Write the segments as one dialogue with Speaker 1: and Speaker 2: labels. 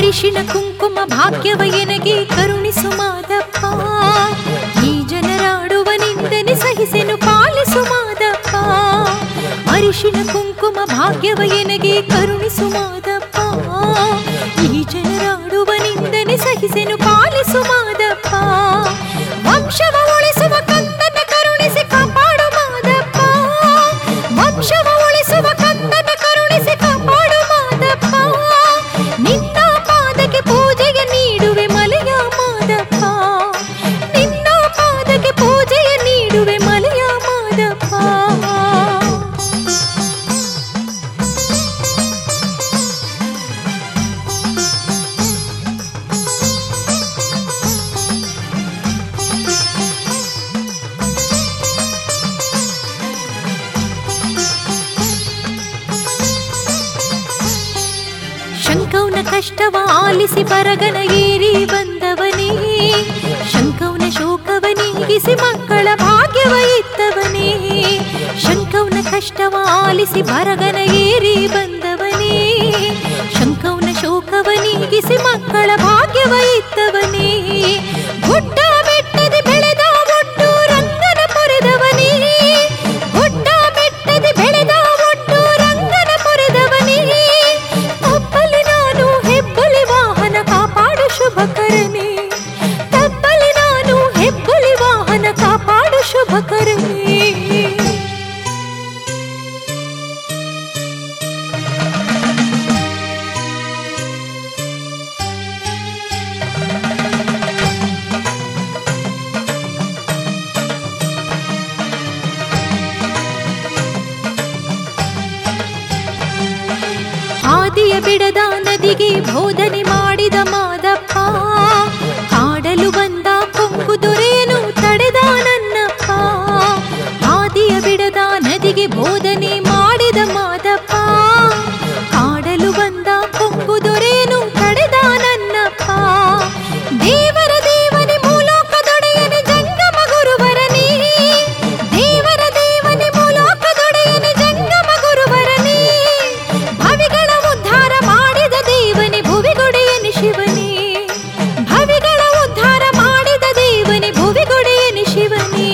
Speaker 1: ಅರಿಶಿಣ ಕುಂಕುಮ ಭಾಗ್ಯವ ಎನಗೆ ಕರುಣಿಸು ಮಾದಪ್ಪ ಈ ಜನರಾಡುವ ನಿಂದನೆ ಸಹಿಸೆನು ಪಾಲಿಸು ಮಾದಪ್ಪ ಅರಿಶಿಣ ಕುಂಕುಮ ಭಾಗ್ಯವ ಎನಗೆ ಕರುಣಿಸು ಮಾದಪ್ಪ ಈ ಜನರಾಡುವ ನಿಂದನೆ ಸಹಿಸೆನು ಪಾಲಿಸು ಮಾದಪ್ಪ ವಂಶವ ಉಳಿಸುವ ಕಂದನ ಕರುಣಿಸಿ ಕಾಪಾಡು ಮಾದಪ್ಪ ವಂಶವ ಉಳಿಸುವ ಕಂದನ ಕರುಣಿಸಿ ಕಾಪಾಡು ಮಾದಪ್ಪ ನಿನ್ನ ಪಾದಕ್ಕೆ ಪೂಜೆಯ ನೀಡುವೆ ಮಲೆಯ ಮಾದಪ್ಪ ನಿನ್ನ ಪಾದಕ್ಕೆ ಪೂಜೆಯ ನೀಡುವೆ ಮಲೆಯ ಮಾದಪ್ಪ ಶಂಕೌನ ಕಷ್ಟವ ಆಲಿಸಿ ಬರಗನ ಏರಿ ಬಂದವನೇ ಶಂಕೌನ ಶೋಕವ ನೀಗಿಸಿ ಮಕ್ಕಳ ಭಾಗ್ಯವ ಇತ್ತವನೇ ಶಂಕೌನ ಕಷ್ಟವ ಆಲಿಸಿ ಬರಗನ ಏರಿ ಬಂದವನೇ ಶಂಕೌನ ಶೋಕವ ನೀಗಿಸಿ ಮಕ್ಕಳ ಭಾಗ್ಯವ ಇತ್ತವನೇ ಗುಡ್ಡ ಬೆಟ್ಟದಿ ಬೆಳೆದ ಒಟ್ಟು ರಂಗನ ಪೊರೆದವನೇ ಗುಡ್ಡ ಬೆಟ್ಟದಿ ಬೆಳೆದ ಒಟ್ಟು ರಂಗನ ಪೊರೆದವನೇ ತಪ್ಪಲಿ ನಾನು ಹೆಬ್ಬುಲಿ ವಾಹನ ಕಾಪಾಡು ಶುಭಕರನೇ ತಪ್ಪಲಿ ನಾನು ಹೆಬ್ಬುಲಿ ವಾಹನ ಕಾಪಾಡು ಶುಭಕರನೇ ಹಾದಿಯ ಬಿಡದ ನದಿಗೆ ಬೋಧನೆ ಮಾಡಿದ ಮಾದಪ್ಪ ಕಾಡಲು ಬಂದ ಕೊಂಕು ದೊರೆಯನು ತಡೆದ ನನ್ನಪ್ಪ ಹಾದಿಯ ಬಿಡದ ನದಿಗೆ ಬೋಧನೆ ಮಾಡಿದ ಮಾದಪ್ಪ ಕಾಡಲು ಬಂದ ಕೊಂಕು ದೊರೆಯನು ತಡೆದ ನನ್ನಪ್ಪ ದೇವರ ದೇವನೇ ಮೂಲೋಕದೊಡೆಯನೆ ಜಂಗಮ ಗುರುವರನೇ ದೇವರ ದೇವನೇ ಮೂಲೋಕದೊಡೆಯನೆ ಜಂಗಮ ಗುರುವರನೇ ಭವಿಗಳ ಉದ್ಧಾರ ಮಾಡಿದ ದೇವನೇ ಭುವಿಗೊಡೆಯನೆ ಶಿವನೇ ಭವಿಗಳ ಉದ್ಧಾರ ಮಾಡಿದ ದೇವನೇ ಭುವಿಗೊಡೆಯನೆ ಶಿವನೇ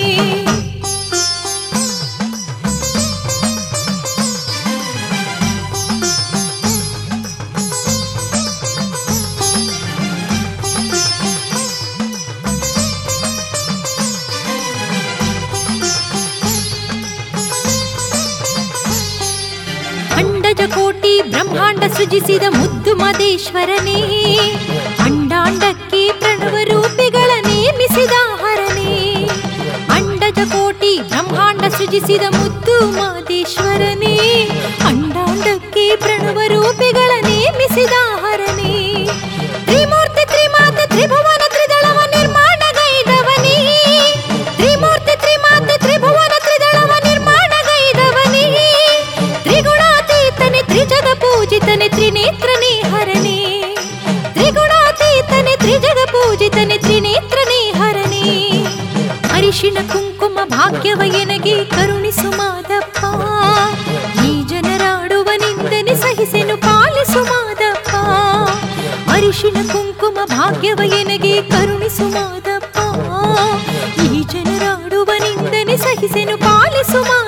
Speaker 1: ಅಂಡಜ ಕೋಟಿ ಬ್ರಹ್ಮಾಂಡ ಸೃಜಿಸಿದ ಮುದ್ದು ಮದೇಶ್ವರನೇ ಅಂಡಾಂಡಕ್ಕೆ ಪ್ರಣವ ರೂಪಿಗಳ ನೇಮಿಸಿದ ಹರನೇ ಅಂಡಜ ಕೋಟಿ ಬ್ರಹ್ಮಾಂಡ ಸೃಜಿಸಿದ ಮುದ್ದು ಮಾದೇಶ್ವರನೇ ಅಂಡಾಂಡಕ್ಕೆ ಪ್ರಣವ ರೂಪಿಗಳ ನೇಮಿಸಿದ ಹರನೇ ತ್ರಿಮೂರ್ತಿ ತ್ರಿಮಾತೆ ತ್ರಿಭುವನ ತ್ರಿದಳವ ನಿರ್ಮಾಣಗೈದವನೇ ತ್ರಿಮೂರ್ತಿ ತ್ರಿಮಾತೆ ತ್ರಿಭುವನ ತ್ರಿದಳವ ನಿರ್ಮಾಣಗೈದವನೇ ತ್ರಿಗುಣಾತೀತನೆ ತ್ರಿಜಗ ಪೂಜಿತನೆ ತ್ರಿನೇತ್ರನೇ ಹರನೇ ತ್ರಿಗುಣಾತೀತನೆ ತ್ರಿಜಗ ಪೂಜಿತನೆ ತ್ರಿನೇತ್ರನೇ ಹರನೇ ಅರಿಶಿಣ ಕುಂಕುಮ ಭಾಗ್ಯವ ಎನಗೆ ಕರುಣಿಸು ಮಾದಪ್ಪ ಈ ಜನರಾಡುವ ನಿಂದನೆ ಸಹಿಸೆನು ಪಾಲಿಸು ಮಾದಪ್ಪ ಅರಿಶಿಣ ಕುಂಕುಮ ಭಾಗ್ಯವ ಎನಗೆ ಕರುಣಿಸು ಮಾದಪ್ಪ ಈ ಜನರಾಡುವ ನಿಂದನೆ ಸಹಿಸೆನು ಪಾಲಿಸು ಮಾದಪ್ಪ